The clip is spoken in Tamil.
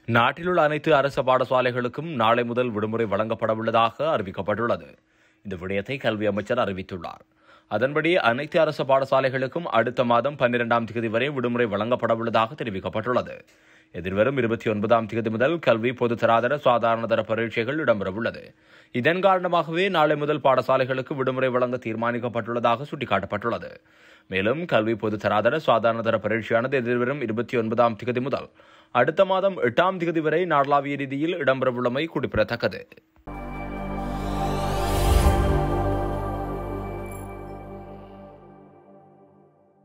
நாட்டில் உள்ள அனைத்து அரசு பாடசாலைகளுக்கும் நாளை முதல் விடுமுறை வழங்கப்படவுள்ளதாக அறிவிக்கப்பட்டுள்ளது இந்த விடயத்தை கல்வி அமைச்சர் அறிவித்துள்ளார் அதன்படி அனைத்து அரசு பாடசாலைகளுக்கும் அடுத்த மாதம் பன்னிரெண்டாம் தேதி வரை விடுமுறை வழங்கப்படவுள்ளதாக தெரிவிக்கப்பட்டுள்ளது எதிர்வரும் இருபத்தி ஒன்பதாம் தேதி முதல் கல்வி பொதுத்தராதர சாதாரணதர பரீட்சைகள் இடம்பெறவுள்ளது இதன் காரணமாகவே நாளை முதல் பாடசாலைகளுக்கு விடுமுறை வழங்க தீர்மானிக்கப்பட்டுள்ளதாக சுட்டிக்காட்டப்பட்டுள்ளது மேலும் கல்வி பொதுத்தராதர சாதாரணதர பரீட்சையானது எதிர்வரும் இருபத்தி ஒன்பதாம் தேதி முதல் அடுத்த மாதம் எட்டாம் தேதி வரை நாடளாவிய ரீதியில் இடம்பெறவுள்ளமை குறிப்பிடத்தக்கது